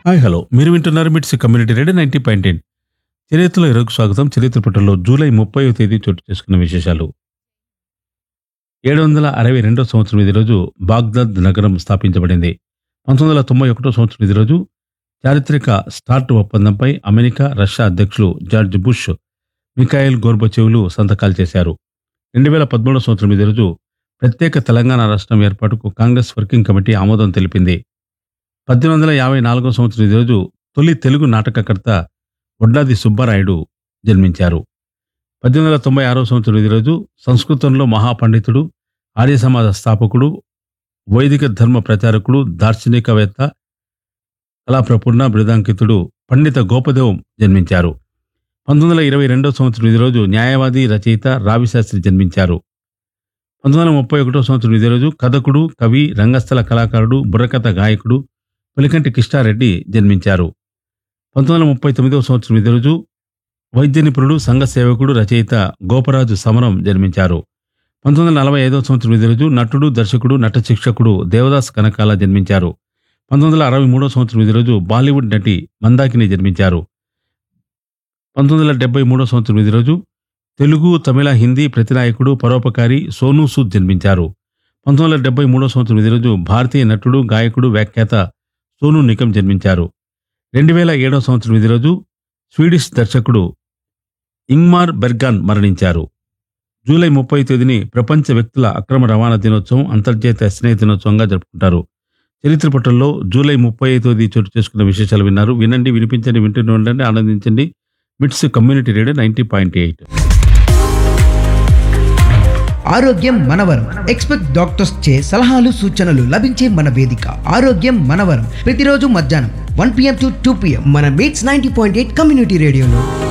hi hello మీరు వింటున్నారు MITS community radio ninety point eight చరిత్రలో ఇరవై స్వాగతం చరిత్ర పుటల్లో జూలై ముప్పై తేదీ చోటు చేసుకున్న విశేషాలు ఏడు వందల అరవై రెండో సంవత్సరం ఇది రోజు బాగ్దాద్ నగరం స్థాపించబడింది పంతొమ్మిది వందల తొంభై ఒకటో సంవత్సరం ఇది రోజు చారిత్రక స్టార్ట్ ఒప్పందంపై అమెరికా రష్యా అధ్యక్షులు జార్జ్ బుష్ మిఖాయిల్ గోర్బచేవులు సంతకాలు చేశారు రెండు వేల పదమూడో సంవత్సరం ఇది రోజు ప్రత్యేక తెలంగాణ రాష్ట్రం ఏర్పాటుకు కాంగ్రెస్ వర్కింగ్ కమిటీ ఆమోదం తెలిపింది పద్దెనిమిది వందల యాభై నాలుగో సంవత్సరం ఈ రోజు తొలి తెలుగు నాటకకర్త వడ్డాది సుబ్బారాయుడు జన్మించారు పద్దెనిమిది వందల తొంభై ఆరో సంవత్సరం ఈ రోజు సంస్కృతంలో మహాపండితుడు ఆర్య సమాజ స్థాపకుడు వైదిక ధర్మ ప్రచారకుడు దార్శనికవేత్త కళాప్రపూర్ణ బృదాంకితుడు పండిత గోపదేవం జన్మించారు పంతొమ్మిది వందల ఇరవై రెండో సంవత్సరం ఈ రోజు న్యాయవాది రచయిత రావిశాస్త్రి జన్మించారు పంతొమ్మిది వందల ముప్పై ఒకటో సంవత్సరం ఇదే రోజు కథకుడు కవి రంగస్థల కళాకారుడు బుర్రకథ గాయకుడు పులికంటి కృష్ణారెడ్డి జన్మించారు పంతొమ్మిది వందల ముప్పై తొమ్మిదవ సంవత్సరం ఇదే రోజు వైద్య నిపుణుడు సంఘ సేవకుడు రచయిత గోపరాజు సమరం జన్మించారు పంతొమ్మిది వందల నలభై ఐదవ సంవత్సరం ఇదే రోజు నటుడు దర్శకుడు నట శిక్షకుడు దేవదాస్ కనకాల జన్మించారు పంతొమ్మిది వందల అరవై మూడో సంవత్సరం ఇదే రోజు బాలీవుడ్ నటి మందాకిని జన్మించారు పంతొమ్మిది వందల డెబ్బై మూడో సంవత్సరం ఇదే రోజు తెలుగు తమిళ హిందీ ప్రతినాయకుడు పరోపకారి సోనూ సూద్ జన్మించారు పంతొమ్మిది వందల డెబ్బై మూడో సంవత్సరం ఇదే రోజు భారతీయ నటుడు గాయకుడు వ్యాఖ్యాత సోనూ నిగమ్ జన్మించారు రెండు వేల ఏడో సంవత్సరం ఇదే రోజు స్వీడిష్ దర్శకుడు ఇంగ్మార్ బెర్గాన్ మరణించారు జూలై ముప్పై తేదీని ప్రపంచ వ్యక్తుల అక్రమ రవాణా దినోత్సవం అంతర్జాతీయ స్నేహ దినోత్సవంగా జరుపుకుంటారు చరిత్ర పట్టణంలో జూలై ముప్పై తేదీ చోటు చేసుకున్న విశేషాలు విన్నారు వినండి వినిపించండి వింటూనే ఉండండి ఆనందించండి MITS community radio ninety point eight ఆరోగ్యం మనవరం ఎక్స్పెక్ట్ డాక్టర్స్ చే సలహాలు సూచనలు లభించే మన వేదిక ఆరోగ్యం మనవరం ప్రతిరోజు మధ్యాహ్నం one PM to two PM మన MITS ninety point eight community రేడియోలో